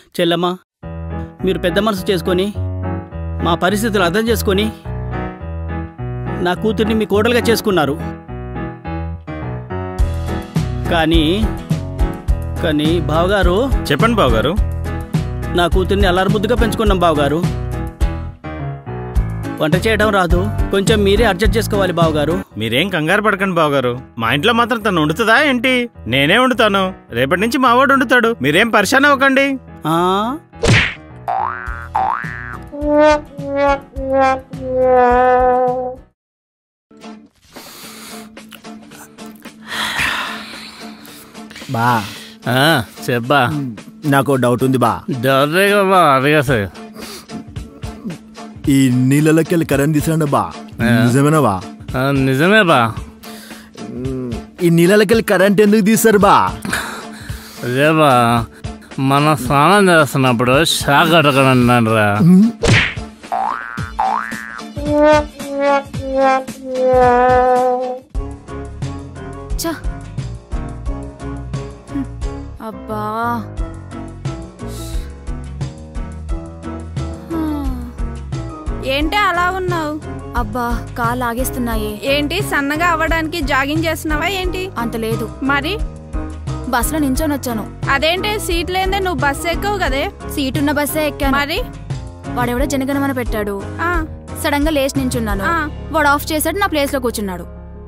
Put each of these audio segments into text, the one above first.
చెల్లమ్మ మీరు పెద్ద మనసు చేసుకొని మా పరిస్థితులు అర్థం చేసుకొని నా కూతుర్ని మీ కోడలుగా చేసుకున్నారు కానీ కానీ బావగారు చెప్పండి బావగారు నా కూతుర్ని అల్లారుముద్దుగా పెంచుకున్నాం బావగారు వంట చేయడం రాదు కొంచెం మీరే అడ్జస్ట్ చేసుకోవాలి బావగారు మీరేం కంగారు పడకండి బావగారు మా ఇంట్లో మాత్రం తను వండుతుందా ఏంటి నేనే వండుతాను రేపటి నుంచి మావాడు వండుతాడు మీరేం పరిశాన్ అవ్వకండి ఆ? బా ఆ, చెప్పా నాకు ఓ డౌట్ ఉంది బా డౌటే బా అడిగా సార్ ఈ నీళ్ళలోకి వెళ్ళి కరెంట్ తీసాడు బా నిజమేనా బా ఆ, నిజమే బా ఈ నీళ్ళలోకి వెళ్ళి కరెంట్ ఎందుకు తీస్తారు బా అదే బా మనం స్నానం చేస్తున్నప్పుడు షాక్ అడగనండి రా ఛ. హ్మ్. అబ్బా ఏంటి అలా ఉన్నావు అబ్బా కాలు ఆగేస్తున్నాయే ఏంటి సన్నగా అవ్వడానికి జాగింగ్ చేస్తున్నావా ఏంటి అంత లేదు మరి బస్సులో నించొని వచ్చాను అదేంటి సీట్ లేదే నువ్వు బస్సు ఎక్కవు కదే సీటున్న బస్సే ఎక్కాను మరి వాడెవడో జనగణమన పెట్టాడు ఆ సడన్ గా లేచి నించున్నాను ఆ. వాడు ఆఫ్ చేశాడు నా ప్లేస్ లో కూర్చున్నాడు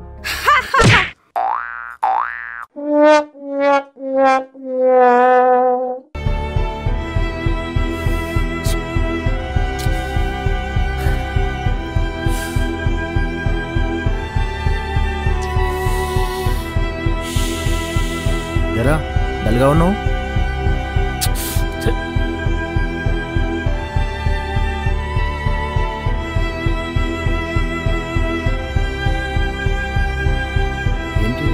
ఎరా డల్గా ఉన్నావు ఏంటి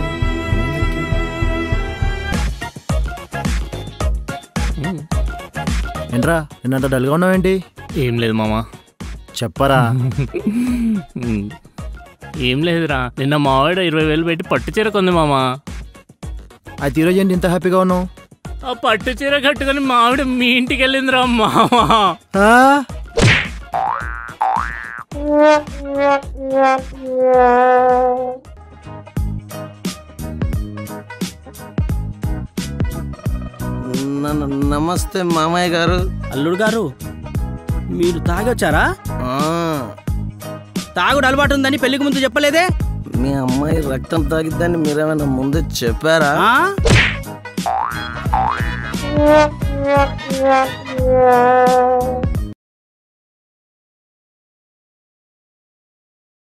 ఏంట్రా నిన్నంత డల్గా ఉన్నావేంటి ఏం లేదు మామ చెప్పరా ఉమ్. ఏం లేదురా నిన్న మావాడు ఇరవై వేలు పెట్టి పట్టు చీర కొంది మామ అయితే ఈరోజు ఏంటి ఇంత హ్యాపీగా ఉన్నావు ఆ పట్టు చీర కట్టుకొని మావిడ మీ ఇంటికి వెళ్ళిందిరా మామ ఆ? నన్ను నమస్తే మామయ్య గారు అల్లుడు గారు మీరు తాగొచ్చారా ఆ, తాగుడు అలవాటు ఉందని పెళ్లికి ముందు చెప్పలేదే మీ అమ్మాయి రక్తం తాగిద్దని మీరేమైనా ముందే చెప్పారా ఆ?